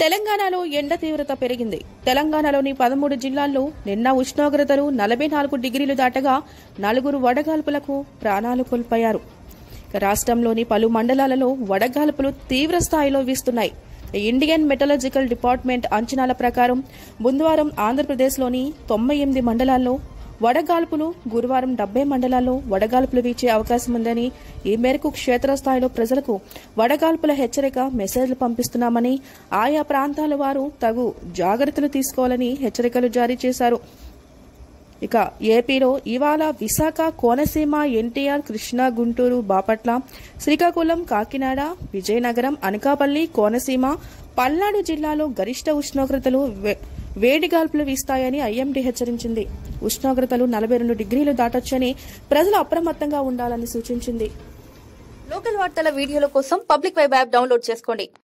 తెలంగాణలో ఎండ తీవ్రత పెరిగింది తెలంగాణలోని పదమూడు జిల్లాల్లో నిన్న ఉష్ణోగ్రతలు నలభై నాలుగు డిగ్రీలు దాటగా నలుగురు వడగాల్పులకు ప్రాణాలు కోల్పోయారు ఇక రాష్ట్రంలోని పలు మండలాలలో వడగాల్పులు తీవ్ర స్థాయిలో వీస్తున్నాయి ఇండియన్ మెటలర్జికల్ డిపార్ట్మెంట్ అంచనాల ప్రకారం బుధవారం ఆంధ్రప్రదేశ్లోని తొంభై ఎనిమిది మండలాల్లో వడగాల్పులు గురువారం డెబ్బై మండలాల్లో వడగాల్పులు వీచే అవకాశం ఉందని ఈ మేరకు క్షేత్రస్థాయిలో ప్రజలకు వడగాల్పుల హెచ్చరిక మెసేజ్లు పంపిస్తున్నామని ఆయా ప్రాంతాల వారు తగు జాగ్రత్తలు తీసుకోవాలని హెచ్చరికలు జారీ చేశారు ఇక ఏపీలో ఇవాళ విశాఖ కోనసీమ ఎన్టీఆర్ కృష్ణా గుంటూరు బాపట్ల శ్రీకాకుళం కాకినాడ విజయనగరం అనకాపల్లి కోనసీమ పల్నాడు జిల్లాలో గరిష్ట ఉష్ణోగ్రతలు వే- వేడిగాల్పులు వీస్తాయని ఐఎండీ హెచ్చరించింది ఉష్ణోగ్రతలు నలభై రెండు డిగ్రీలు దాటొచ్చని ప్రజలు అప్రమత్తంగా ఉండాలని సూచించింది లోకల్ వార్తల వీడియోల కోసం పబ్లిక్ వెబ్ యాప్ డౌన్లోడ్ చేసుకోండి